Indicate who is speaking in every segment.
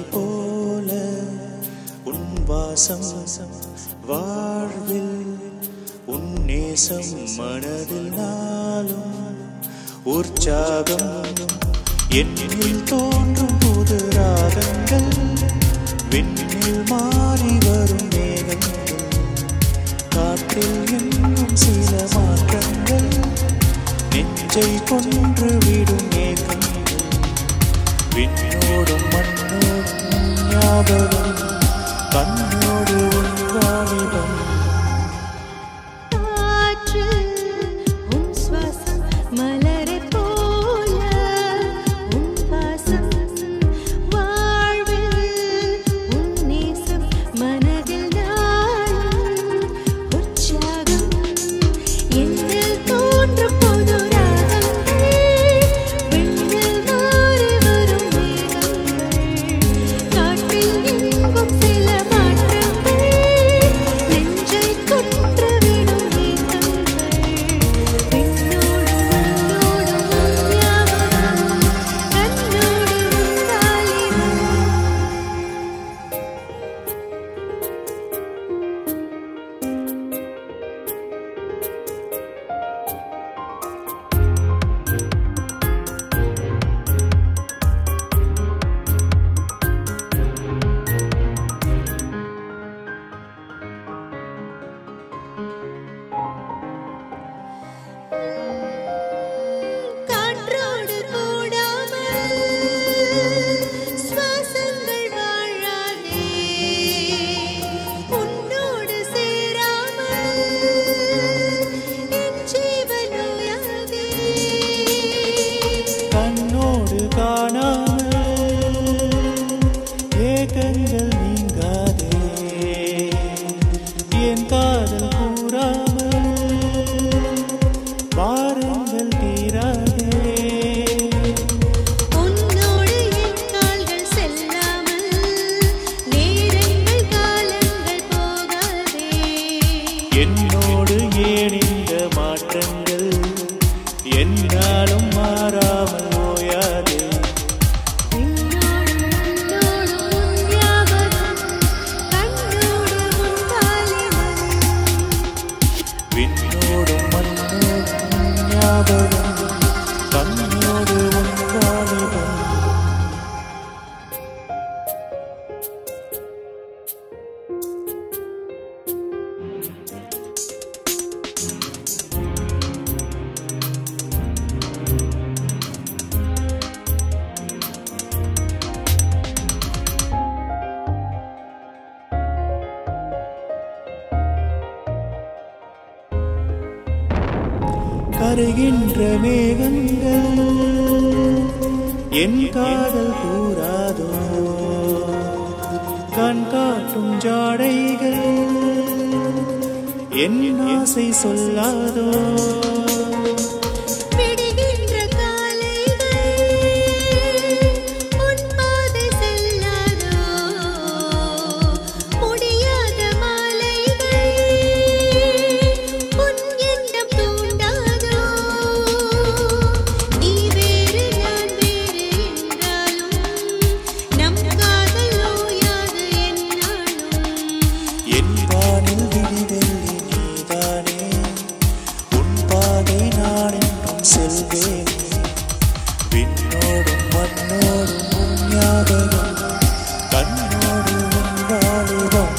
Speaker 1: போல உன் வாசம் வாழ்வில் உன் நேசம் மனதில் நாளும் உற்சாகம் என்னில் தோன்றும் புது ராகங்கள் விண்ணில் மாறி வரும் மேகங்கள் காற்றில் இன்னும் சில மாற்றங்கள் நெஞ்சை கொன்று விடும் ஏக்கங்கள் விண்ணோடும் மண்ணோடும் ஞாபகம் கண்ணோடு உன் வாலிபம்
Speaker 2: காற்று உன் சுவாசம் மலரைப் போல உன் வாசம் வாழ்வில் உன் நேசம் மனதில் நாளும் உற்சாகம் என்னில் தோன்றும் புது ராகங்கள் விண்ணில் மாறி வரும் மேகங்கள் காற்றில் எங்கும் சில மாற்றங்கள் நெஞ்சை கொன்றுவிடும் ஏக்கங்கள் விண்ணோடு மண்ணோடு உன் ஞாபகம் கண்ணோடு உன் வாலிபம் காற்றோடு கூடாமல் சுவாசங்கள் வாழாதே உன்னோடு சேராமல் என் ஜீவன் உயர்தே
Speaker 1: கண்ணோடு காணாமல் ஏகங்கள் நீங்காதே என் காதல் கூறாமல் பாரங்கள் தீராதே
Speaker 2: உன்னோடு என் கால்கள் செல்லாமல் நேரங்கள் காலங்கள் போகாதே
Speaker 1: என்னோடு ஏன் இந்த மாற்றங்கள் என்னாலும் மாறாமல் ஓயாதே
Speaker 2: விண்ணோடு மண்ணோடு உன் ஞாபகம் கண்ணோடு உன் வாலிபம்
Speaker 1: விண்ணோடும் மண்ணோடும் ஞாபகம் கண்ணோடு உன் வாலிபம் கருகின்ற மேகங்கள் என் காதல் கூறாதோ கண் காட்டும் ஜாடைகள் என் ஆசை சொல்லாதோ
Speaker 2: விடுகின்ற காலைகள் உன் பாதை செல்லாதோ முடியாத மாலைகள் உன் எண்ணம் தூண்டாதோ நீ வேறு நான் வேறு என்றாலும் நம் காதல் ஓயாது என்னாலும்
Speaker 1: என் வானில் விடிவெள்ளி நீதானே உன் பாதை நான் என்றும் செல்வேன் விண்ணோடும் மண்ணோடும் உன் ஞாபகம் கண்ணோடு உன் வாலிபம்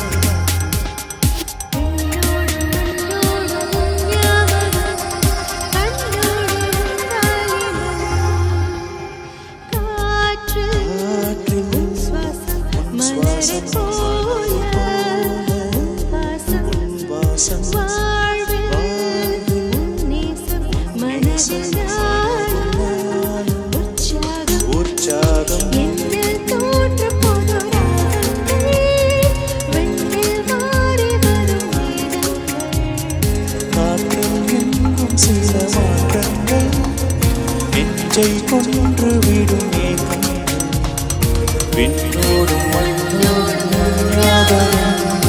Speaker 2: உன்னோடு மண்ணோடு உன் ஞாபகம் கண்ணோடு உன் வாலிபம் காற்று
Speaker 1: காற்றில்
Speaker 2: உன் சுவாசம்
Speaker 1: உன்
Speaker 2: மலரைப்
Speaker 1: சுவாசம்
Speaker 2: போல உன் வாசம்
Speaker 1: உன் வாசம்
Speaker 2: வாழ்வில் உன் நேசம் மனதில் நாளும் உற்சாகம்
Speaker 1: உற்சாகம்
Speaker 2: என்னில் தோன்றும் புது ராகங்கள் விண்ணில் மாறி வரும் மேகங்கள்
Speaker 1: காற்றில் எங்கும் சில மாற்றங்கள் நெஞ்சை கொன்று விடும் ஏக்கம் விண்ணோடும் மண்ணோடும் ஞாபகம்